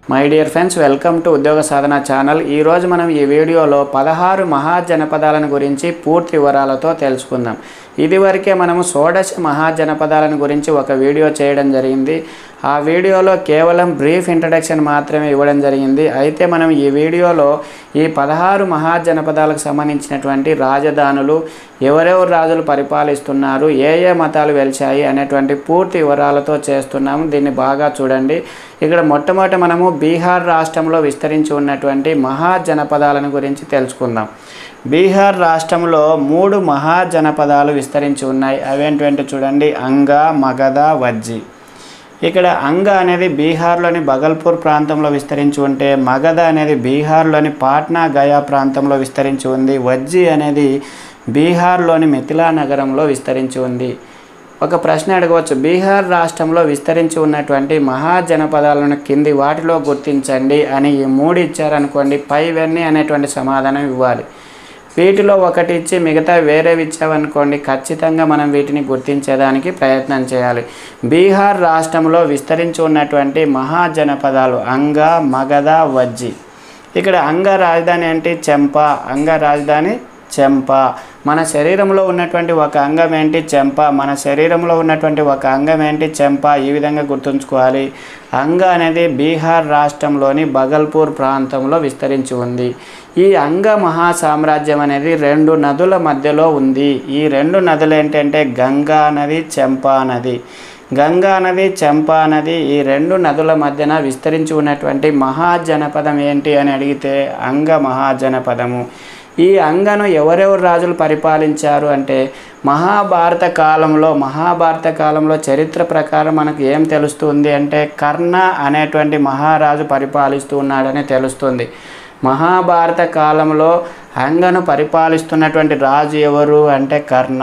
my dear friends welcome to Udyoga Sadhana channel ఈరోజు మనం ఈ వీడియోలో పదహారు మహాజనపదాలను గురించి పూర్తి వివరాలతో తెలుసుకుందాం ఇదివరకే మనము షోడశ మహాజనపదాలను గురించి ఒక వీడియో చేయడం జరిగింది ఆ వీడియోలో కేవలం బ్రీఫ్ ఇంట్రడక్షన్ మాత్రమే ఇవ్వడం జరిగింది అయితే మనం ఈ వీడియోలో ఈ పదహారు మహాజనపదాలకు సంబంధించినటువంటి రాజధానులు ఎవరెవరు రాజులు పరిపాలిస్తున్నారు ఏ ఏ మతాలు వెలిచాయి అనేటువంటి పూర్తి వివరాలతో చేస్తున్నాము దీన్ని బాగా చూడండి ఇక్కడ మొట్టమొదట మనము బీహార్ రాష్ట్రంలో విస్తరించి ఉన్నటువంటి మహాజనపదాలను గురించి తెలుసుకుందాం బీహార్ రాష్ట్రంలో మూడు మహాజనపదాలు విస్తరించి ఉన్నాయి అవేంటంటే చూడండి అంగ మగధ వజ్జి ఇక్కడ అంగ అనేది బీహార్లోని బగల్పూర్ ప్రాంతంలో విస్తరించి ఉంటే మగధ అనేది బీహార్లోని పాట్నా గయా ప్రాంతంలో విస్తరించి ఉంది వజ్జి అనేది బీహార్లోని మిథిలా నగరంలో విస్తరించి ఉంది ఒక ప్రశ్న అడగవచ్చు బీహార్ రాష్ట్రంలో విస్తరించి ఉన్నటువంటి మహాజనపదాలను కింది వాటిలో గుర్తించండి అని ఈ మూడు ఇచ్చారనుకోండి పైవన్నీ అనేటువంటి సమాధానం ఇవ్వాలి వీటిలో ఒకటి ఇచ్చి మిగతా వేరేవి ఇచ్చామనుకోండి ఖచ్చితంగా మనం వీటిని గుర్తించేదానికి ప్రయత్నం చేయాలి బీహార్ రాష్ట్రంలో విస్తరించి ఉన్నటువంటి మహాజనపదాలు అంగ మగధ వజ్జి ఇక్కడ అంగ రాజధాని ఏంటి చెంప అంగ రాజధాని చెంప మన శరీరంలో ఉన్నటువంటి ఒక అంగం ఏంటి చెంప మన శరీరంలో ఉన్నటువంటి ఒక అంగం ఏంటి చెంప ఈ విధంగా గుర్తుంచుకోవాలి అంగ అనేది బీహార్ రాష్ట్రంలోని బగల్పూర్ ప్రాంతంలో విస్తరించి ఉంది ఈ అంగ మహా సామ్రాజ్యం అనేది రెండు నదుల మధ్యలో ఉంది ఈ రెండు నదులు ఏంటంటే గంగా నది చెంపా నది గంగా నది చంపా నది ఈ రెండు నదుల మధ్యన విస్తరించి ఉన్నటువంటి మహాజనపదం ఏంటి అని అడిగితే అంగ మహాజనపదము ఈ అంగను ఎవరెవరు రాజులు పరిపాలించారు అంటే మహాభారత కాలంలో మహాభారత కాలంలో చరిత్ర ప్రకారం మనకు ఏం తెలుస్తుంది అంటే కర్ణ అనేటువంటి మహారాజు పరిపాలిస్తూ ఉన్నాడని తెలుస్తుంది మహాభారత కాలంలో అంగను పరిపాలిస్తున్నటువంటి రాజు ఎవరు అంటే కర్ణ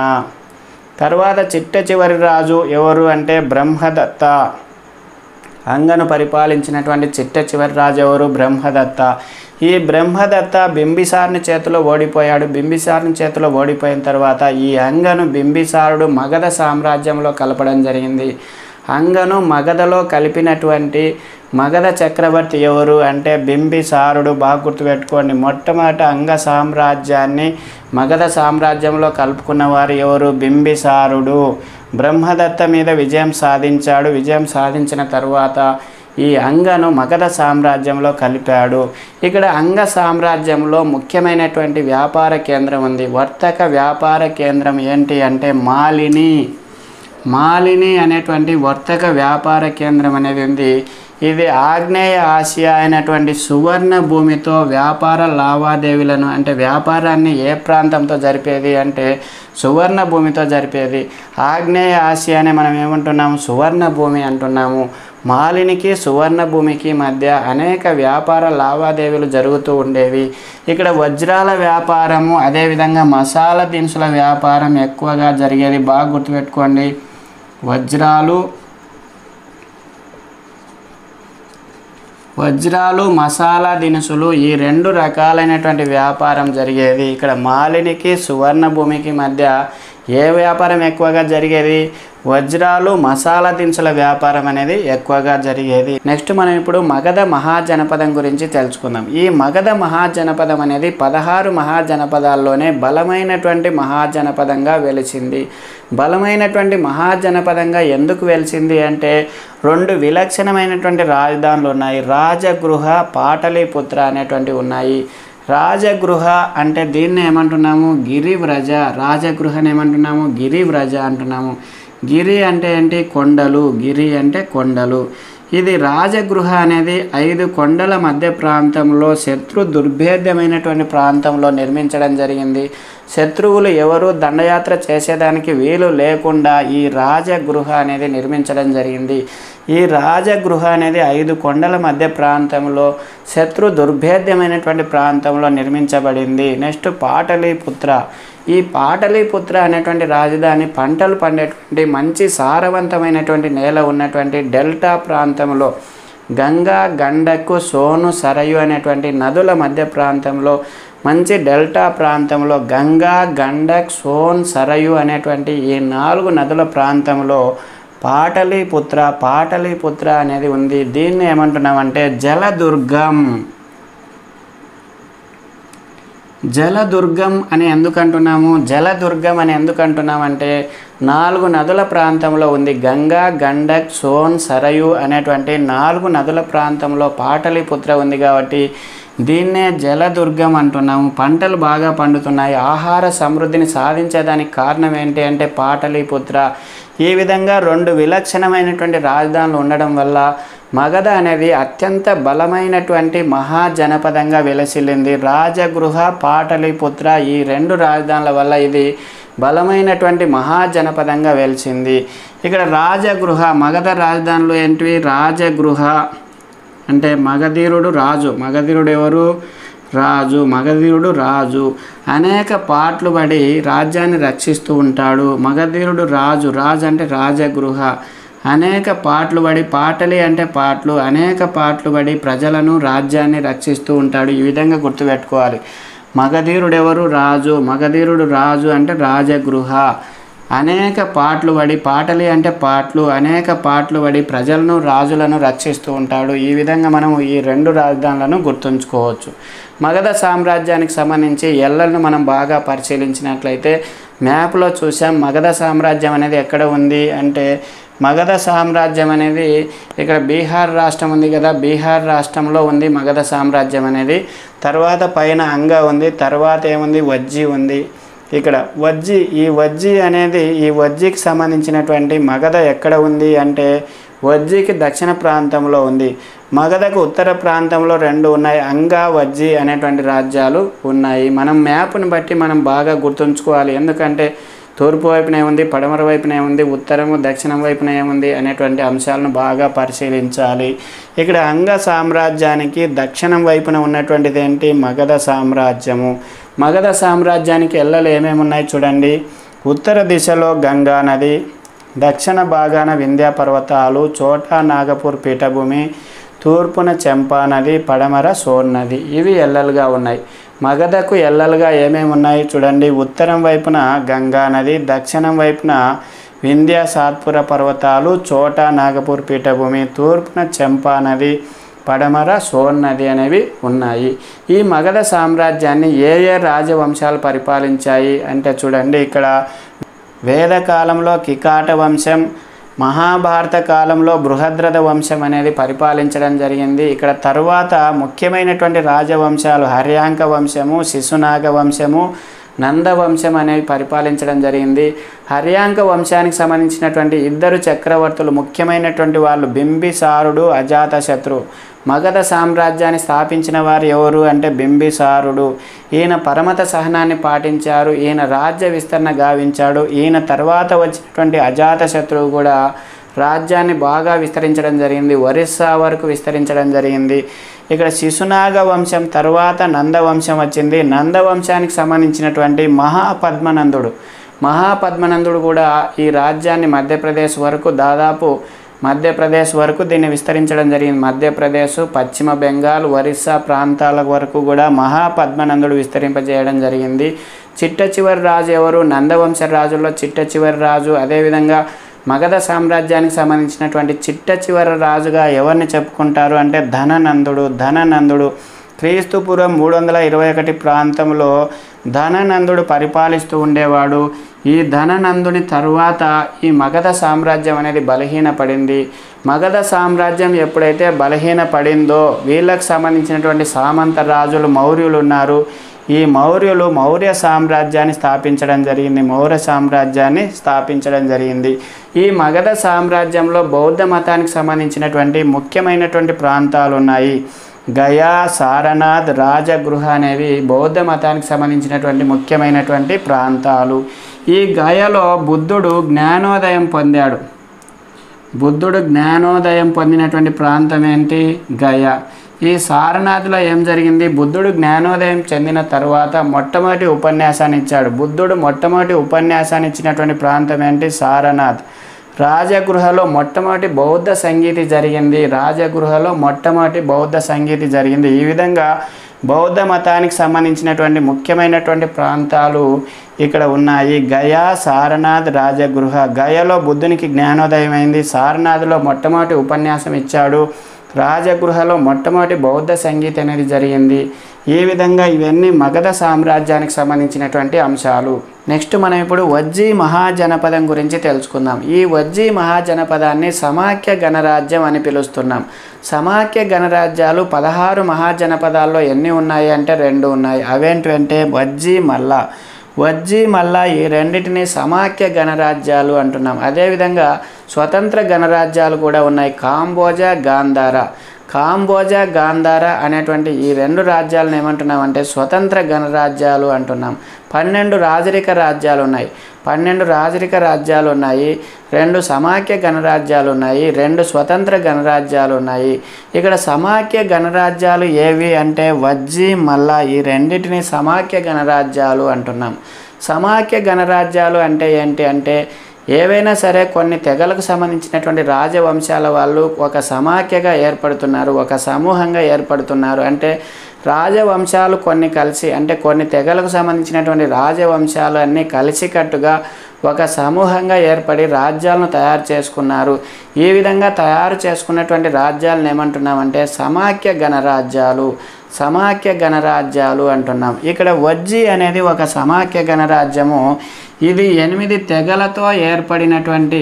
తర్వాత చిట్ట చివరి రాజు ఎవరు అంటే బ్రహ్మదత్త అంగను పరిపాలించినటువంటి చిట్ట చివరి రాజు ఎవరు బ్రహ్మదత్త ఈ బ్రహ్మదత్త బింబిసారుని చేతిలో ఓడిపోయాడు బింబిసారుని చేతిలో ఓడిపోయిన తర్వాత ఈ అంగను బింబిసారుడు మగధ సామ్రాజ్యంలో కలపడం జరిగింది అంగను మగధలో కలిపినటువంటి మగధ చక్రవర్తి ఎవరు అంటే బింబిసారుడు బాగా గుర్తుపెట్టుకోండి మొట్టమొదట అంగ సామ్రాజ్యాన్ని మగధ సామ్రాజ్యంలో కలుపుకున్న వారు ఎవరు బింబిసారుడు బ్రహ్మదత్త మీద విజయం సాధించాడు విజయం సాధించిన తర్వాత ఈ అంగను మగధ సామ్రాజ్యంలో కలిపాడు ఇక్కడ అంగ సామ్రాజ్యంలో ముఖ్యమైనటువంటి వ్యాపార కేంద్రం ఉంది వర్తక వ్యాపార కేంద్రం ఏంటి అంటే మాలిని మాలిని అనేటువంటి వర్తక వ్యాపార కేంద్రం అనేది ఉంది ఇది ఆగ్నేయ ఆసియా అయినటువంటి సువర్ణ భూమితో వ్యాపార లావాదేవీలను అంటే వ్యాపారాన్ని ఏ ప్రాంతంతో జరిపేది అంటే సువర్ణ భూమితో జరిపేది ఆగ్నేయ ఆసియానే మనం ఏమంటున్నాము సువర్ణ భూమి అంటున్నాము మాలినికి సువర్ణ భూమికి మధ్య అనేక వ్యాపార లావాదేవీలు జరుగుతూ ఉండేవి ఇక్కడ వజ్రాల వ్యాపారము అదేవిధంగా మసాలా దినుసుల వ్యాపారం ఎక్కువగా జరిగేది బాగా గుర్తుపెట్టుకోండి వజ్రాలు వజ్రాలు మసాలా దినుసులు ఈ రెండు రకాలైనటువంటి వ్యాపారం జరిగేది ఇక్కడ మాలినికి సువర్ణ భూమికి మధ్య ఏ వ్యాపారం ఎక్కువగా జరిగేది వజ్రాలు మసాలా దినుసుల వ్యాపారం అనేది ఎక్కువగా జరిగేది నెక్స్ట్ మనం ఇప్పుడు మగధ మహాజనపదం గురించి తెలుసుకుందాం ఈ మగధ మహాజనపదం అనేది పదహారు మహాజనపదాల్లోనే బలమైనటువంటి మహాజనపదంగా వెలిసింది బలమైనటువంటి మహాజనపదంగా ఎందుకు వెలిసింది అంటే రెండు విలక్షణమైనటువంటి రాజధానులు ఉన్నాయి రాజగృహ పాటలీపుత్ర అనేటువంటివి ఉన్నాయి రాజగృహ అంటే దీన్ని ఏమంటున్నాము గిరివ్రజ రాజగృహని ఏమంటున్నాము గిరివ్రజ అంటున్నాము గిరి అంటే ఏంటి కొండలు గిరి అంటే కొండలు ఇది రాజగృహ అనేది ఐదు కొండల మధ్య ప్రాంతంలో శత్రు దుర్భేద్యమైనటువంటి ప్రాంతంలో నిర్మించడం జరిగింది శత్రువులు ఎవరు దండయాత్ర చేసేదానికి వీలు లేకుండా ఈ రాజగృహ అనేది నిర్మించడం జరిగింది ఈ రాజగృహ అనేది ఐదు కొండల మధ్య ప్రాంతంలో శత్రు దుర్భేద్యమైనటువంటి ప్రాంతంలో నిర్మించబడింది నెక్స్ట్ పాటలీపుత్ర ఈ పాటలీపుత్ర అనేటువంటి రాజధాని పంటలు పండేటువంటి మంచి సారవంతమైనటువంటి నేల ఉన్నటువంటి డెల్టా ప్రాంతంలో గంగా గండకు సోను సరయు అనేటువంటి నదుల మధ్య ప్రాంతంలో మంచి డెల్టా ప్రాంతంలో గంగా గండక్ సోన్ సరయు అనేటువంటి ఈ నాలుగు నదుల ప్రాంతంలో పాటలీపుత్ర పాటలీపుత్ర అనేది ఉంది దీన్ని ఏమంటున్నామంటే జలదుర్గం జలదుర్గం అని ఎందుకు అంటున్నాము జలదుర్గం అని ఎందుకు అంటున్నామంటే నాలుగు నదుల ప్రాంతంలో ఉంది గంగా గండక్ సోన్ సరయు అనేటువంటి నాలుగు నదుల ప్రాంతంలో పాటలీపుత్ర ఉంది కాబట్టి దీన్నే జలదుర్గం అంటున్నాము పంటలు బాగా పండుతున్నాయి ఆహార సమృద్ధిని సాధించేదానికి కారణం ఏంటి అంటే పాటలీపుత్ర ఈ విధంగా రెండు విలక్షణమైనటువంటి రాజధానులు ఉండడం వల్ల మగధ అనేది అత్యంత బలమైనటువంటి మహాజనపదంగా విలసిల్లింది రాజగృహ పాటలీపుత్ర ఈ రెండు రాజధానుల వల్ల ఇది బలమైనటువంటి మహాజనపదంగా వెలిసింది ఇక్కడ రాజగృహ మగధ రాజధానులు ఏంటివి రాజగృహ అంటే మగధీరుడు రాజు మగధీరుడు ఎవరు రాజు మగధీరుడు రాజు అనేక పాటలు పడి రాజ్యాన్ని రక్షిస్తూ ఉంటాడు మగధీరుడు రాజు రాజు అంటే రాజగృహ అనేక పాటలు పడి పాటలి అంటే పాటలు అనేక పాటలు పడి ప్రజలను రాజ్యాన్ని రక్షిస్తూ ఉంటాడు ఈ విధంగా గుర్తుపెట్టుకోవాలి మగధీరుడు ఎవరు రాజు మగధీరుడు రాజు అంటే రాజగృహ అనేక పాటలు పడి పాటలి అంటే పాటలు అనేక పాటలు పడి ప్రజలను రాజులను రక్షిస్తూ ఉంటాడు ఈ విధంగా మనం ఈ రెండు రాజధానులను గుర్తుంచుకోవచ్చు మగధ సామ్రాజ్యానికి సంబంధించి ఎల్లలను మనం బాగా పరిశీలించినట్లయితే మ్యాప్లో చూసాం మగధ సామ్రాజ్యం అనేది ఎక్కడ ఉంది అంటే మగధ సామ్రాజ్యం అనేది ఇక్కడ బీహార్ రాష్ట్రం ఉంది కదా బీహార్ రాష్ట్రంలో ఉంది మగధ సామ్రాజ్యం అనేది తర్వాత పైన అంగ ఉంది తర్వాత ఏముంది వజ్జి ఉంది ఇక్కడ వజ్జి ఈ వజ్జి అనేది ఈ వజ్జికి సంబంధించినటువంటి మగధ ఎక్కడ ఉంది అంటే వజ్జికి దక్షిణ ప్రాంతంలో ఉంది మగధకు ఉత్తర ప్రాంతంలో రెండు ఉన్నాయి అంగా వజ్జి అనేటువంటి రాజ్యాలు ఉన్నాయి మనం మ్యాప్ని బట్టి మనం బాగా గుర్తుంచుకోవాలి ఎందుకంటే తూర్పు వైపున ఏముంది పడమర వైపున ఏముంది ఉత్తరము దక్షిణం వైపున ఏముంది అనేటువంటి అంశాలను బాగా పరిశీలించాలి ఇక్కడ అంగ సామ్రాజ్యానికి దక్షిణం వైపున ఉన్నటువంటిది ఏంటి మగధ సామ్రాజ్యము మగధ సామ్రాజ్యానికి ఎల్లలు ఏమేమి ఉన్నాయి చూడండి ఉత్తర దిశలో గంగా నది దక్షిణ భాగాన వింధ్యా పర్వతాలు చోటా నాగపూర్ పీఠభూమి తూర్పున చంపా నది పడమర సోన్ నది ఇవి ఎల్లలుగా ఉన్నాయి మగధకు ఎల్లలుగా ఏమేమి ఉన్నాయి చూడండి ఉత్తరం వైపున గంగా నది దక్షిణం వైపున వింధ్య సాత్పుర పర్వతాలు చోటా నాగపూర్ పీఠభూమి తూర్పున చంపా నది పడమర సోన్ నది అనేవి ఉన్నాయి ఈ మగధ సామ్రాజ్యాన్ని ఏ ఏ రాజవంశాలు పరిపాలించాయి అంటే చూడండి ఇక్కడ వేదకాలంలో కికాట వంశం మహాభారత కాలంలో బృహద్రథ వంశం అనేది పరిపాలించడం జరిగింది ఇక్కడ తరువాత ముఖ్యమైనటువంటి రాజవంశాలు హర్యాంక వంశము శిశునాగ వంశము నందవంశం అనేవి పరిపాలించడం జరిగింది హర్యాంక వంశానికి సంబంధించినటువంటి ఇద్దరు చక్రవర్తులు ముఖ్యమైనటువంటి వాళ్ళు బింబిసారుడు అజాతశత్రు మగధ సామ్రాజ్యాన్ని స్థాపించిన వారు ఎవరు అంటే బింబిసారుడు ఈయన పరమత సహనాన్ని పాటించారు ఈయన రాజ్య విస్తరణ గావించాడు ఈయన తర్వాత వచ్చినటువంటి అజాతశత్రువు కూడా రాజ్యాన్ని బాగా విస్తరించడం జరిగింది ఒరిస్సా వరకు విస్తరించడం జరిగింది ఇక్కడ శిశునాగ వంశం తర్వాత నందవంశం వచ్చింది నందవంశానికి సంబంధించినటువంటి మహాపద్మనందుడు మహాపద్మనందుడు కూడా ఈ రాజ్యాన్ని మధ్యప్రదేశ్ వరకు దాదాపు మధ్యప్రదేశ్ వరకు దీన్ని విస్తరించడం జరిగింది మధ్యప్రదేశ్ పశ్చిమ బెంగాల్ ఒరిస్సా ప్రాంతాల వరకు కూడా మహాపద్మనందుడు విస్తరింపజేయడం జరిగింది చిట్ట చివరి రాజు ఎవరు నందవంశ రాజుల్లో చిట్ట చివరి రాజు అదేవిధంగా మగధ సామ్రాజ్యానికి సంబంధించినటువంటి చిట్ట చివరి రాజుగా ఎవరిని చెప్పుకుంటారు అంటే ధననందుడు ధననందుడు క్రీస్తుపురం మూడు వందల ఇరవై ఒకటి ప్రాంతంలో ధననందుడు పరిపాలిస్తూ ఉండేవాడు ఈ ధననందుని తరువాత ఈ మగధ సామ్రాజ్యం అనేది బలహీనపడింది మగధ సామ్రాజ్యం ఎప్పుడైతే బలహీనపడిందో వీళ్ళకు సంబంధించినటువంటి సామంత రాజులు మౌర్యులు ఉన్నారు ఈ మౌర్యులు మౌర్య సామ్రాజ్యాన్ని స్థాపించడం జరిగింది మౌర్య సామ్రాజ్యాన్ని స్థాపించడం జరిగింది ఈ మగధ సామ్రాజ్యంలో బౌద్ధ మతానికి సంబంధించినటువంటి ముఖ్యమైనటువంటి ప్రాంతాలు ఉన్నాయి గయా సారనాథ్ రాజగృహ అనేవి బౌద్ధ మతానికి సంబంధించినటువంటి ముఖ్యమైనటువంటి ప్రాంతాలు ఈ గయలో బుద్ధుడు జ్ఞానోదయం పొందాడు బుద్ధుడు జ్ఞానోదయం పొందినటువంటి ప్రాంతం ఏంటి గయ ఈ సారనాథ్లో ఏం జరిగింది బుద్ధుడు జ్ఞానోదయం చెందిన తర్వాత మొట్టమొదటి ఉపన్యాసాన్ని ఇచ్చాడు బుద్ధుడు మొట్టమొదటి ఉపన్యాసాన్ని ఇచ్చినటువంటి ప్రాంతం ఏంటి సారనాథ్ రాజగృహలో మొట్టమొదటి బౌద్ధ సంగీతి జరిగింది రాజగృహలో మొట్టమొదటి బౌద్ధ సంగీతి జరిగింది ఈ విధంగా బౌద్ధ మతానికి సంబంధించినటువంటి ముఖ్యమైనటువంటి ప్రాంతాలు ఇక్కడ ఉన్నాయి గయా సారనాథ్ రాజగృహ గయలో బుద్ధునికి జ్ఞానోదయం అయింది సారనాథ్లో మొట్టమొదటి ఉపన్యాసం ఇచ్చాడు రాజగృహలో మొట్టమొదటి బౌద్ధ సంగీతం అనేది జరిగింది ఈ విధంగా ఇవన్నీ మగధ సామ్రాజ్యానికి సంబంధించినటువంటి అంశాలు నెక్స్ట్ మనం ఇప్పుడు వజ్జీ మహాజనపదం గురించి తెలుసుకుందాం ఈ వజ్జీ మహాజనపదాన్ని సమాఖ్య గణరాజ్యం అని పిలుస్తున్నాం సమాఖ్య గణరాజ్యాలు పదహారు మహాజనపదాల్లో ఎన్ని ఉన్నాయి అంటే రెండు ఉన్నాయి అవేంటంటే వజ్జీ మల్లా వజ్జీ మల్లా ఈ రెండింటిని సమాఖ్య గణరాజ్యాలు అంటున్నాం అదేవిధంగా స్వతంత్ర గణరాజ్యాలు కూడా ఉన్నాయి కాంబోజా గాంధార కాంబోజా గాంధార అనేటువంటి ఈ రెండు రాజ్యాలను ఏమంటున్నామంటే స్వతంత్ర గణరాజ్యాలు అంటున్నాం పన్నెండు రాజరిక రాజ్యాలు ఉన్నాయి పన్నెండు రాజరిక రాజ్యాలు ఉన్నాయి రెండు సమాఖ్య గణరాజ్యాలు ఉన్నాయి రెండు స్వతంత్ర గణరాజ్యాలు ఉన్నాయి ఇక్కడ సమాఖ్య గణరాజ్యాలు ఏవి అంటే వజ్జీ మల్లా ఈ రెండింటిని సమాఖ్య గణరాజ్యాలు అంటున్నాం సమాఖ్య గణరాజ్యాలు అంటే ఏంటి అంటే ఏవైనా సరే కొన్ని తెగలకు సంబంధించినటువంటి రాజవంశాల వాళ్ళు ఒక సమాఖ్యగా ఏర్పడుతున్నారు ఒక సమూహంగా ఏర్పడుతున్నారు అంటే రాజవంశాలు కొన్ని కలిసి అంటే కొన్ని తెగలకు సంబంధించినటువంటి రాజవంశాలు అన్నీ కలిసికట్టుగా ఒక సమూహంగా ఏర్పడి రాజ్యాలను తయారు చేసుకున్నారు ఈ విధంగా తయారు చేసుకున్నటువంటి రాజ్యాలను ఏమంటున్నామంటే సమాఖ్య గణరాజ్యాలు సమాఖ్య గణరాజ్యాలు అంటున్నాం ఇక్కడ వజ్జి అనేది ఒక సమాఖ్య గణరాజ్యము ఇది ఎనిమిది తెగలతో ఏర్పడినటువంటి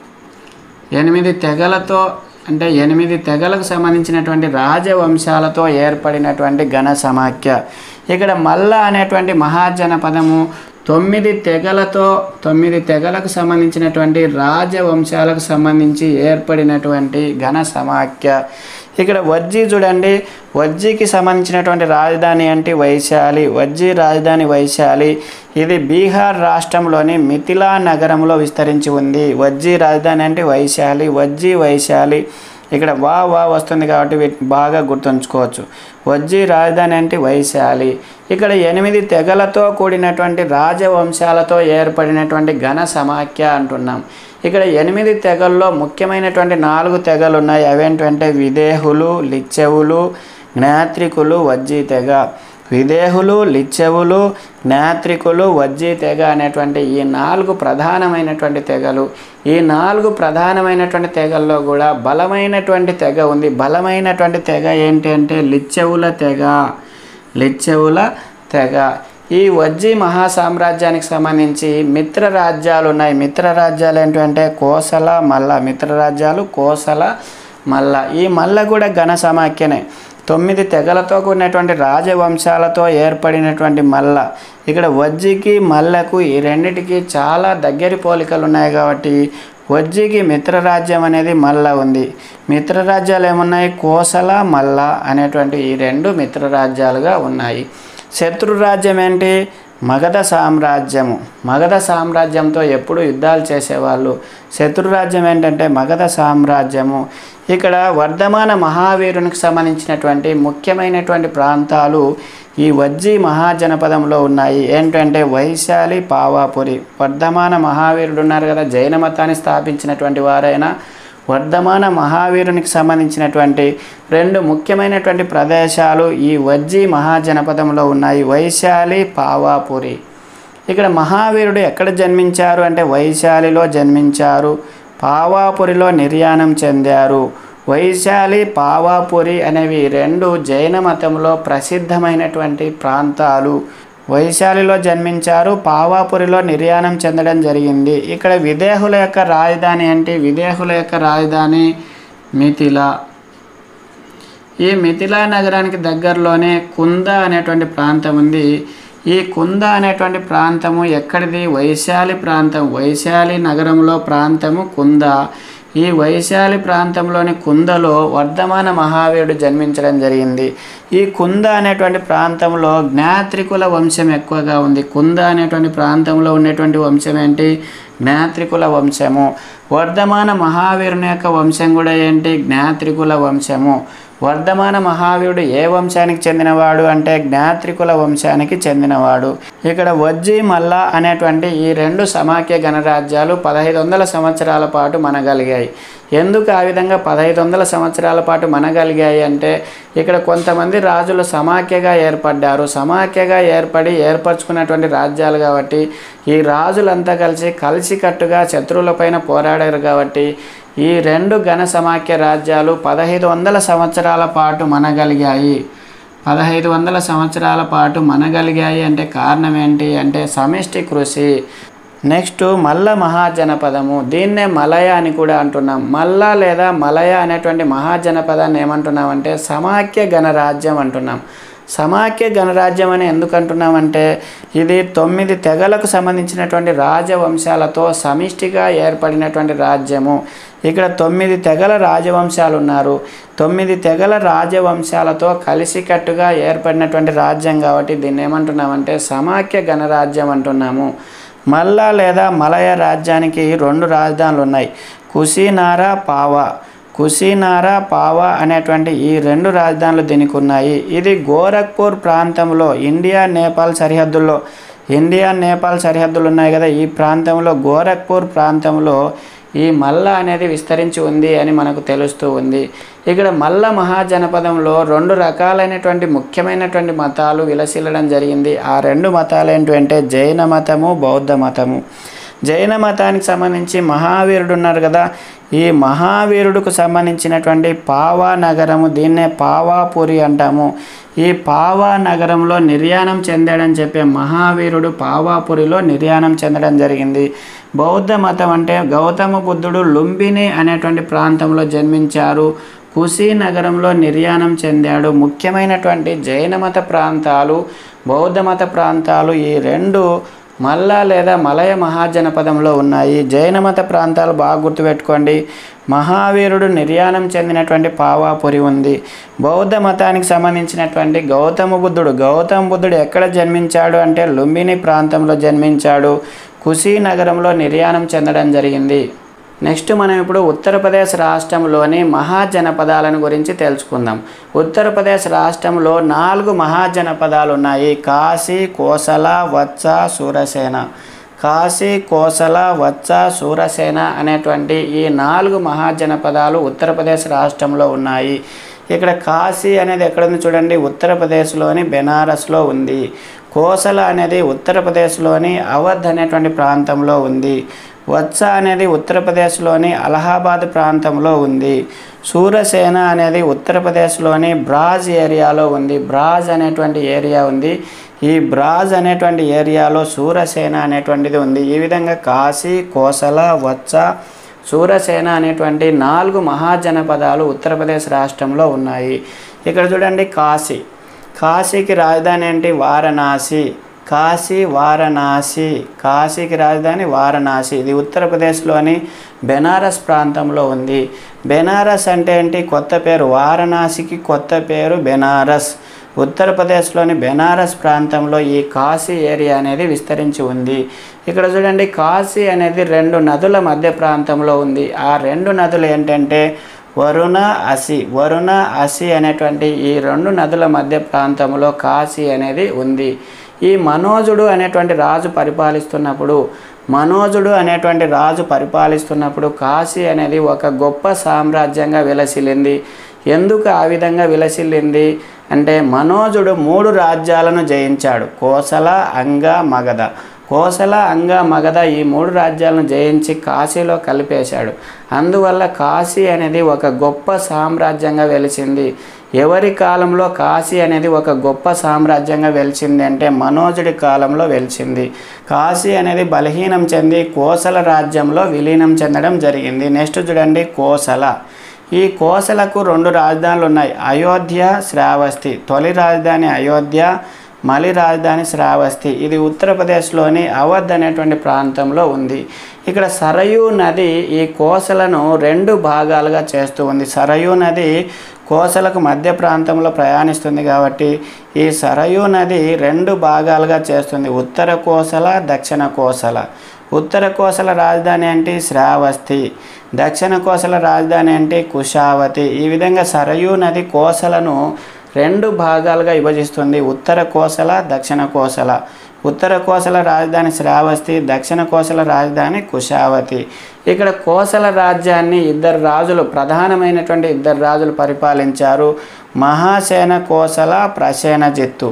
ఎనిమిది తెగలతో అంటే ఎనిమిది తెగలకు సంబంధించినటువంటి రాజవంశాలతో ఏర్పడినటువంటి ఘన సమాఖ్య ఇక్కడ మల్ల అనేటువంటి మహాజనపదము తొమ్మిది తెగలతో తొమ్మిది తెగలకు సంబంధించినటువంటి రాజవంశాలకు సంబంధించి ఏర్పడినటువంటి ఘన సమాఖ్య ఇక్కడ వజ్జీ చూడండి వజ్జీకి సంబంధించినటువంటి రాజధాని అంటే వైశాలి వజ్జీ రాజధాని వైశాలి ఇది బీహార్ రాష్ట్రంలోని మిథిలా నగరంలో విస్తరించి ఉంది వజ్జీ రాజధాని అంటే వైశాలి వజ్జీ వైశాలి ఇక్కడ వా వా వస్తుంది కాబట్టి వీటిని బాగా గుర్తుంచుకోవచ్చు వజ్జీ రాజధాని అంటే వైశాలి ఇక్కడ ఎనిమిది తెగలతో కూడినటువంటి రాజవంశాలతో ఏర్పడినటువంటి ఘన సమాఖ్య అంటున్నాం ఇక్కడ ఎనిమిది తెగల్లో ముఖ్యమైనటువంటి నాలుగు తెగలు ఉన్నాయి అవేంటంటే విదేహులు లిచ్చెవులు జ్ఞాత్రికులు వజ్జీ తెగ విదేహులు లిచ్చెవులు జ్ఞాత్రికులు వజ్జీ తెగ అనేటువంటి ఈ నాలుగు ప్రధానమైనటువంటి తెగలు ఈ నాలుగు ప్రధానమైనటువంటి తెగల్లో కూడా బలమైనటువంటి తెగ ఉంది బలమైనటువంటి తెగ ఏంటి అంటే లిచ్చెవుల తెగ లిచ్చెవుల తెగ ఈ వజ్జీ మహాసామ్రాజ్యానికి సంబంధించి మిత్ర రాజ్యాలు ఉన్నాయి మిత్ర రాజ్యాలు ఏంటంటే కోసల మల్ల మిత్ర రాజ్యాలు కోసల మల్ల ఈ మల్ల కూడా ఘన సమాఖ్యనే తొమ్మిది తెగలతో కూడినటువంటి రాజవంశాలతో ఏర్పడినటువంటి మల్ల ఇక్కడ వజ్జికి మల్లకు ఈ రెండిటికి చాలా దగ్గరి పోలికలు ఉన్నాయి కాబట్టి వజ్జికి మిత్రరాజ్యం అనేది మల్ల ఉంది మిత్రరాజ్యాలు ఏమున్నాయి కోసల మల్ల అనేటువంటి ఈ రెండు మిత్రరాజ్యాలుగా ఉన్నాయి శత్రురాజ్యం ఏంటి మగధ సామ్రాజ్యము మగధ సామ్రాజ్యంతో ఎప్పుడు యుద్ధాలు చేసేవాళ్ళు శత్రురాజ్యం ఏంటంటే మగధ సామ్రాజ్యము ఇక్కడ వర్ధమాన మహావీరునికి సంబంధించినటువంటి ముఖ్యమైనటువంటి ప్రాంతాలు ఈ వజ్జీ మహాజనపదంలో ఉన్నాయి ఏంటంటే వైశాలి పావాపురి వర్ధమాన మహావీరుడు ఉన్నారు కదా జైన మతాన్ని స్థాపించినటువంటి వారైనా వర్ధమాన మహావీరునికి సంబంధించినటువంటి రెండు ముఖ్యమైనటువంటి ప్రదేశాలు ఈ వజ్జీ మహాజనపదంలో ఉన్నాయి వైశాలి పావాపురి ఇక్కడ మహావీరుడు ఎక్కడ జన్మించారు అంటే వైశాలిలో జన్మించారు పావాపురిలో నిర్యాణం చెందారు వైశాలి పావాపురి అనేవి రెండు జైన మతంలో ప్రసిద్ధమైనటువంటి ప్రాంతాలు వైశాలిలో జన్మించారు పావాపురిలో నిర్యాణం చెందడం జరిగింది ఇక్కడ విదేహుల యొక్క రాజధాని ఏంటి విదేహుల యొక్క రాజధాని మిథిల ఈ మిథిలా నగరానికి దగ్గరలోనే కుంద అనేటువంటి ప్రాంతం ఉంది ఈ కుంద అనేటువంటి ప్రాంతము ఎక్కడిది వైశాలి ప్రాంతం వైశాలి నగరంలో ప్రాంతము కుంద ఈ వైశాలి ప్రాంతంలోని కుందలో వర్ధమాన మహావీరుడు జన్మించడం జరిగింది ఈ కుంద అనేటువంటి ప్రాంతంలో జ్ఞాత్రికుల వంశం ఎక్కువగా ఉంది కుంద అనేటువంటి ప్రాంతంలో ఉండేటువంటి వంశం ఏంటి జ్ఞాత్రికుల వంశము వర్ధమాన మహావీరుని యొక్క వంశం కూడా ఏంటి జ్ఞాత్రికుల వంశము వర్ధమాన మహావీరుడు ఏ వంశానికి చెందినవాడు అంటే జ్ఞాత్రికుల వంశానికి చెందినవాడు ఇక్కడ వజ్జి మల్ల అనేటువంటి ఈ రెండు సమాఖ్య గణరాజ్యాలు పదహైదు వందల సంవత్సరాల పాటు మనగలిగాయి ఎందుకు ఆ విధంగా పదహైదు వందల సంవత్సరాల పాటు మనగలిగాయి అంటే ఇక్కడ కొంతమంది రాజులు సమాఖ్యగా ఏర్పడ్డారు సమాఖ్యగా ఏర్పడి ఏర్పరచుకున్నటువంటి రాజ్యాలు కాబట్టి ఈ రాజులంతా కలిసి కలిసికట్టుగా శత్రువులపైన పోరాడారు కాబట్టి ఈ రెండు ఘన సమాఖ్య రాజ్యాలు పదహైదు వందల సంవత్సరాల పాటు మనగలిగాయి పదహైదు వందల సంవత్సరాల పాటు మనగలిగాయి అంటే కారణం ఏంటి అంటే సమిష్టి కృషి నెక్స్ట్ మల్ల మహాజనపదము దీన్నే మలయ అని కూడా అంటున్నాం మల్ల లేదా మలయ అనేటువంటి మహాజనపదాన్ని ఏమంటున్నామంటే సమాఖ్య గణరాజ్యం అంటున్నాం సమాఖ్య గణరాజ్యం అని ఎందుకు అంటున్నామంటే ఇది తొమ్మిది తెగలకు సంబంధించినటువంటి రాజవంశాలతో సమిష్టిగా ఏర్పడినటువంటి రాజ్యము ఇక్కడ తొమ్మిది తెగల రాజవంశాలు ఉన్నారు తొమ్మిది తెగల రాజవంశాలతో కలిసికట్టుగా ఏర్పడినటువంటి రాజ్యం కాబట్టి దీన్ని ఏమంటున్నామంటే సమాఖ్య గణరాజ్యం అంటున్నాము మల్ల లేదా మలయ రాజ్యానికి రెండు రాజధానులు ఉన్నాయి కుషినారా పావా కుషినారా పావా అనేటువంటి ఈ రెండు రాజధానులు దీనికి ఉన్నాయి ఇది గోరఖ్పూర్ ప్రాంతంలో ఇండియా నేపాల్ సరిహద్దుల్లో ఇండియా నేపాల్ సరిహద్దులు ఉన్నాయి కదా ఈ ప్రాంతంలో గోరఖ్పూర్ ప్రాంతంలో ఈ మల్ల అనేది విస్తరించి ఉంది అని మనకు తెలుస్తూ ఉంది ఇక్కడ మల్ల మహాజనపదంలో రెండు రకాలైనటువంటి ముఖ్యమైనటువంటి మతాలు విలసిల్లడం జరిగింది ఆ రెండు మతాలు ఏంటంటే జైన మతము బౌద్ధ మతము జైన మతానికి సంబంధించి మహావీరుడు ఉన్నారు కదా ఈ మహావీరుడుకు సంబంధించినటువంటి పావా నగరము దీన్నే పావాపురి అంటాము ఈ పావా నగరంలో నిర్యాణం చెందాడని చెప్పే మహావీరుడు పావాపురిలో నిర్యాణం చెందడం జరిగింది బౌద్ధ మతం అంటే గౌతమ బుద్ధుడు లుంబిని అనేటువంటి ప్రాంతంలో జన్మించారు కుషి నగరంలో నిర్యాణం చెందాడు ముఖ్యమైనటువంటి జైన మత ప్రాంతాలు బౌద్ధ మత ప్రాంతాలు ఈ రెండు మల్లా లేదా మలయ మహాజనపదంలో ఉన్నాయి జైన మత ప్రాంతాలు బాగా గుర్తుపెట్టుకోండి మహావీరుడు నిర్యాణం చెందినటువంటి పావాపురి ఉంది బౌద్ధ మతానికి సంబంధించినటువంటి గౌతమ బుద్ధుడు గౌతమ బుద్ధుడు ఎక్కడ జన్మించాడు అంటే లుంబిని ప్రాంతంలో జన్మించాడు కుషి నగరంలో నిర్యాణం చెందడం జరిగింది నెక్స్ట్ మనం ఇప్పుడు ఉత్తరప్రదేశ్ రాష్ట్రంలోని మహాజనపదాలను గురించి తెలుసుకుందాం ఉత్తరప్రదేశ్ రాష్ట్రంలో నాలుగు మహాజనపదాలు ఉన్నాయి కాశీ కోసల వత్స సూరసేన కాశీ కోసల వత్స సూరసేన అనేటువంటి ఈ నాలుగు మహాజనపదాలు ఉత్తరప్రదేశ్ రాష్ట్రంలో ఉన్నాయి ఇక్కడ కాశీ అనేది ఎక్కడ ఉంది చూడండి ఉత్తరప్రదేశ్లోని బెనారస్లో ఉంది కోసల అనేది ఉత్తరప్రదేశ్లోని అవధ్ అనేటువంటి ప్రాంతంలో ఉంది వత్స అనేది ఉత్తరప్రదేశ్లోని అలహాబాద్ ప్రాంతంలో ఉంది సూరసేన అనేది ఉత్తరప్రదేశ్లోని బ్రాజ్ ఏరియాలో ఉంది బ్రాజ్ అనేటువంటి ఏరియా ఉంది ఈ బ్రాజ్ అనేటువంటి ఏరియాలో సూరసేన అనేటువంటిది ఉంది ఈ విధంగా కాశీ కోసల వత్స సూరసేన అనేటువంటి నాలుగు మహాజనపదాలు ఉత్తరప్రదేశ్ రాష్ట్రంలో ఉన్నాయి ఇక్కడ చూడండి కాశీ కాశీకి రాజధాని ఏంటి వారణాసి కాశీ వారణాసి కాశీకి రాజధాని వారణాసి ఇది ఉత్తరప్రదేశ్లోని బెనారస్ ప్రాంతంలో ఉంది బెనారస్ అంటే ఏంటి కొత్త పేరు వారణాసికి కొత్త పేరు బెనారస్ ఉత్తరప్రదేశ్లోని బెనారస్ ప్రాంతంలో ఈ కాశీ ఏరియా అనేది విస్తరించి ఉంది ఇక్కడ చూడండి కాశీ అనేది రెండు నదుల మధ్య ప్రాంతంలో ఉంది ఆ రెండు నదులు ఏంటంటే వరుణ అసి వరుణ అసి అనేటువంటి ఈ రెండు నదుల మధ్య ప్రాంతంలో కాశీ అనేది ఉంది ఈ మనోజుడు అనేటువంటి రాజు పరిపాలిస్తున్నప్పుడు మనోజుడు అనేటువంటి రాజు పరిపాలిస్తున్నప్పుడు కాశీ అనేది ఒక గొప్ప సామ్రాజ్యంగా విలసిల్లింది ఎందుకు ఆ విధంగా విలసిల్లింది అంటే మనోజుడు మూడు రాజ్యాలను జయించాడు కోసల అంగ మగధ కోసల అంగ మగధ ఈ మూడు రాజ్యాలను జయించి కాశీలో కలిపేశాడు అందువల్ల కాశీ అనేది ఒక గొప్ప సామ్రాజ్యంగా వెలిసింది ఎవరి కాలంలో కాశీ అనేది ఒక గొప్ప సామ్రాజ్యంగా వెలిసింది అంటే మనోజుడి కాలంలో వెలిసింది కాశీ అనేది బలహీనం చెంది కోసల రాజ్యంలో విలీనం చెందడం జరిగింది నెక్స్ట్ చూడండి కోసల ఈ కోసలకు రెండు రాజధానులు ఉన్నాయి అయోధ్య శ్రావస్తి తొలి రాజధాని అయోధ్య మలి రాజధాని శ్రావస్తి ఇది ఉత్తరప్రదేశ్లోని అవధ్ అనేటువంటి ప్రాంతంలో ఉంది ఇక్కడ సరయూ నది ఈ కోసలను రెండు భాగాలుగా చేస్తూ ఉంది సరయూ నది కోసలకు మధ్య ప్రాంతంలో ప్రయాణిస్తుంది కాబట్టి ఈ సరయూ నది రెండు భాగాలుగా చేస్తుంది ఉత్తర కోసల దక్షిణ కోసల ఉత్తర కోసల రాజధాని అంటే శ్రావస్తి దక్షిణ కోసల రాజధాని అంటే కుషావతి ఈ విధంగా సరయూ నది కోసలను రెండు భాగాలుగా విభజిస్తుంది ఉత్తర కోసల దక్షిణ కోసల ఉత్తర కోసల రాజధాని శ్రావస్తి దక్షిణ కోసల రాజధాని కుషావతి ఇక్కడ కోసల రాజ్యాన్ని ఇద్దరు రాజులు ప్రధానమైనటువంటి ఇద్దరు రాజులు పరిపాలించారు మహాసేన కోసల ప్రసేనజిత్తు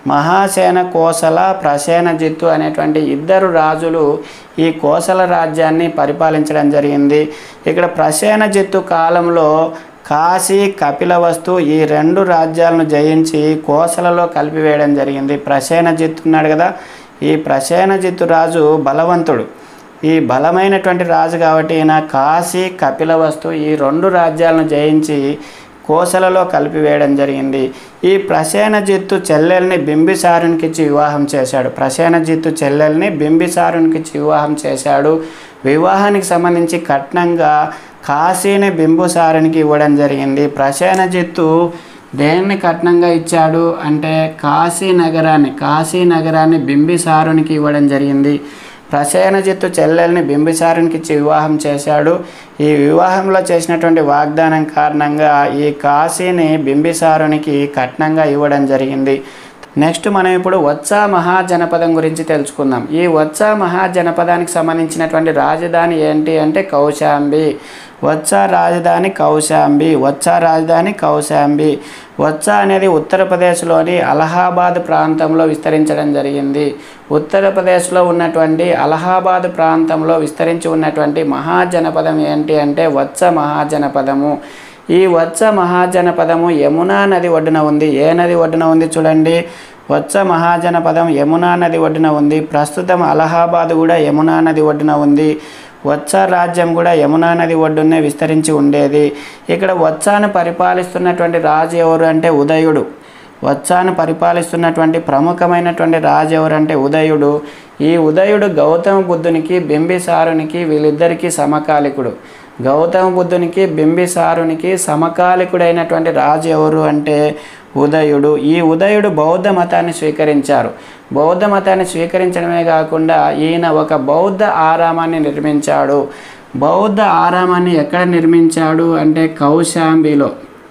మహాసేన కోసల ప్రసేనజిత్తు అనేటువంటి ఇద్దరు రాజులు ఈ కోసల రాజ్యాన్ని పరిపాలించడం జరిగింది ఇక్కడ ప్రసేనజిత్తు కాలంలో కాశీ కపిలవస్తు ఈ రెండు రాజ్యాలను జయించి కోసలలో కలిపివేయడం జరిగింది ప్రసేనజిత్తు ఉన్నాడు కదా ఈ ప్రసేనజిత్తు రాజు బలవంతుడు ఈ బలమైనటువంటి రాజు కాబట్టి ఈయన కాశీ కపిలవస్తు ఈ రెండు రాజ్యాలను జయించి కోసలలో కలిపివేయడం జరిగింది ఈ ప్రసేనజిత్తు చెల్లెల్ని బింబిసారునికి ఇచ్చి వివాహం చేశాడు ప్రసేనజిత్తు చెల్లెల్ని బింబిసారునికి ఇచ్చి వివాహం చేశాడు వివాహానికి సంబంధించి కట్నంగా కాశీని బింబుసారునికి ఇవ్వడం జరిగింది ప్రసేనజిత్తు దేన్ని కట్నంగా ఇచ్చాడు అంటే కాశీ నగరాన్ని కాశీ నగరాన్ని బింబిసారునికి ఇవ్వడం జరిగింది ప్రసేనజిత్తు చెల్లెల్ని బింబిసారునికి ఇచ్చి వివాహం చేశాడు ఈ వివాహంలో చేసినటువంటి వాగ్దానం కారణంగా ఈ కాశీని బింబిసారునికి కట్నంగా ఇవ్వడం జరిగింది నెక్స్ట్ మనం ఇప్పుడు వత్సా మహాజనపదం గురించి తెలుసుకుందాం ఈ వత్సా మహాజనపదానికి సంబంధించినటువంటి రాజధాని ఏంటి అంటే కౌశాంబి వత్సా రాజధాని కౌశాంబి వత్సా రాజధాని కౌశాంబి వత్సా అనేది ఉత్తరప్రదేశ్లోని అలహాబాద్ ప్రాంతంలో విస్తరించడం జరిగింది ఉత్తరప్రదేశ్లో ఉన్నటువంటి అలహాబాద్ ప్రాంతంలో విస్తరించి ఉన్నటువంటి మహాజనపదం ఏంటి అంటే వత్స మహాజనపదము ఈ వత్స మహాజనపదము యమునా నది ఒడ్డున ఉంది ఏ నది ఒడ్డున ఉంది చూడండి వత్స మహాజనపదం యమునా నది ఒడ్డున ఉంది ప్రస్తుతం అలహాబాద్ కూడా యమునా నది ఒడ్డున ఉంది వత్స రాజ్యం కూడా యమునా నది ఒడ్డునే విస్తరించి ఉండేది ఇక్కడ వత్సాను పరిపాలిస్తున్నటువంటి రాజు ఎవరు అంటే ఉదయుడు వత్సాను పరిపాలిస్తున్నటువంటి ప్రముఖమైనటువంటి రాజు ఎవరంటే ఉదయుడు ఈ ఉదయుడు గౌతమ బుద్ధునికి బింబిసారునికి వీళ్ళిద్దరికీ సమకాలికుడు గౌతమ బుద్ధునికి బింబిసారునికి సమకాలికుడైనటువంటి రాజు ఎవరు అంటే ఉదయుడు ఈ ఉదయుడు బౌద్ధ మతాన్ని స్వీకరించారు బౌద్ధ మతాన్ని స్వీకరించడమే కాకుండా ఈయన ఒక బౌద్ధ ఆరామాన్ని నిర్మించాడు బౌద్ధ ఆరామాన్ని ఎక్కడ నిర్మించాడు అంటే కౌశాంబిలో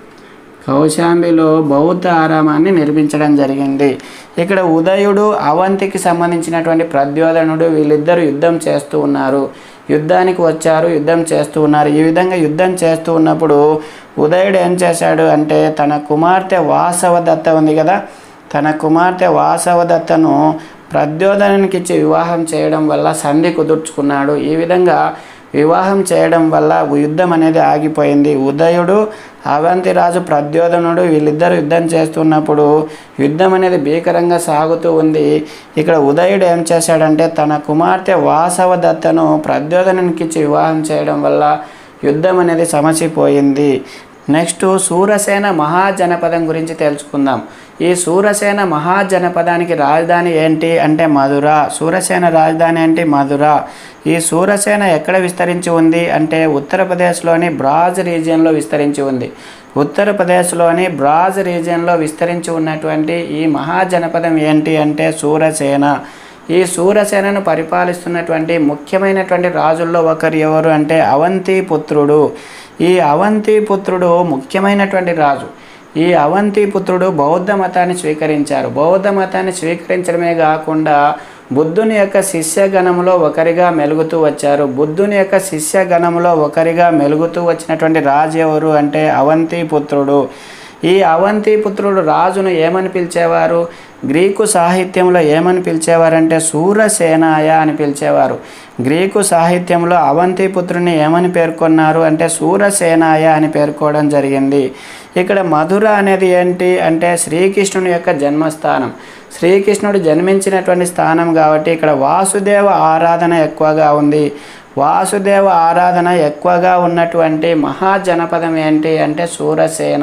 కౌశాంబిలో బౌద్ధ ఆరామాన్ని నిర్మించడం జరిగింది ఇక్కడ ఉదయుడు అవంతికి సంబంధించినటువంటి ప్రద్యోధనుడు వీళ్ళిద్దరూ యుద్ధం చేస్తూ ఉన్నారు యుద్ధానికి వచ్చారు యుద్ధం చేస్తూ ఉన్నారు ఈ విధంగా యుద్ధం చేస్తూ ఉన్నప్పుడు ఉదయుడు ఏం చేశాడు అంటే తన కుమార్తె వాసవదత్త ఉంది కదా తన కుమార్తె వాసవదత్తను ప్రద్యోధనునికి ఇచ్చి వివాహం చేయడం వల్ల సంధి కుదుర్చుకున్నాడు ఈ విధంగా వివాహం చేయడం వల్ల యుద్ధం అనేది ఆగిపోయింది ఉదయుడు అవంతిరాజు ప్రద్యోధనుడు వీళ్ళిద్దరు యుద్ధం చేస్తున్నప్పుడు యుద్ధం అనేది భీకరంగా సాగుతూ ఉంది ఇక్కడ ఉదయుడు ఏం చేశాడంటే తన కుమార్తె వాసవదత్తను ప్రద్యోధనునికి ఇచ్చి వివాహం చేయడం వల్ల యుద్ధం అనేది సమసిపోయింది నెక్స్ట్ సూరసేన మహాజనపదం గురించి తెలుసుకుందాం ఈ సూరసేన మహాజనపదానికి రాజధాని ఏంటి అంటే మధుర సూరసేన రాజధాని ఏంటి మధుర ఈ సూరసేన ఎక్కడ విస్తరించి ఉంది అంటే ఉత్తరప్రదేశ్లోని బ్రాజ్ రీజియన్లో విస్తరించి ఉంది ఉత్తరప్రదేశ్లోని బ్రాజ్ రీజియన్లో విస్తరించి ఉన్నటువంటి ఈ మహాజనపదం ఏంటి అంటే సూరసేన ఈ సూరసేనను పరిపాలిస్తున్నటువంటి ముఖ్యమైనటువంటి రాజుల్లో ఒకరు ఎవరు అంటే అవంతి పుత్రుడు ఈ అవంతి పుత్రుడు ముఖ్యమైనటువంటి రాజు ఈ అవంతి పుత్రుడు బౌద్ధ మతాన్ని స్వీకరించారు బౌద్ధ మతాన్ని స్వీకరించడమే కాకుండా బుద్ధుని యొక్క శిష్యగణంలో ఒకరిగా మెలుగుతూ వచ్చారు బుద్ధుని యొక్క శిష్యగణంలో ఒకరిగా మెలుగుతూ వచ్చినటువంటి రాజు ఎవరు అంటే అవంతి పుత్రుడు ఈ అవంతి పుత్రుడు రాజును ఏమని పిలిచేవారు గ్రీకు సాహిత్యంలో ఏమని పిలిచేవారంటే సూరసేనాయ అని పిలిచేవారు గ్రీకు సాహిత్యంలో అవంతి పుత్రుని ఏమని పేర్కొన్నారు అంటే సూరసేనాయ అని పేర్కోవడం జరిగింది ఇక్కడ మధుర అనేది ఏంటి అంటే శ్రీకృష్ణుని యొక్క జన్మస్థానం శ్రీకృష్ణుడు జన్మించినటువంటి స్థానం కాబట్టి ఇక్కడ వాసుదేవ ఆరాధన ఎక్కువగా ఉంది వాసుదేవ ఆరాధన ఎక్కువగా ఉన్నటువంటి మహాజనపదం ఏంటి అంటే సూరసేన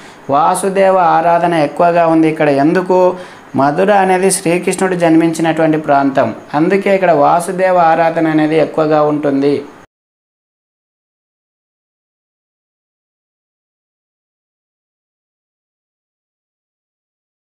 వాసుదేవ ఆరాధన ఎక్కువగా ఉంది ఇక్కడ ఎందుకు మధుర అనేది శ్రీకృష్ణుడు జన్మించినటువంటి ప్రాంతం అందుకే ఇక్కడ వాసుదేవ ఆరాధన అనేది ఎక్కువగా ఉంటుంది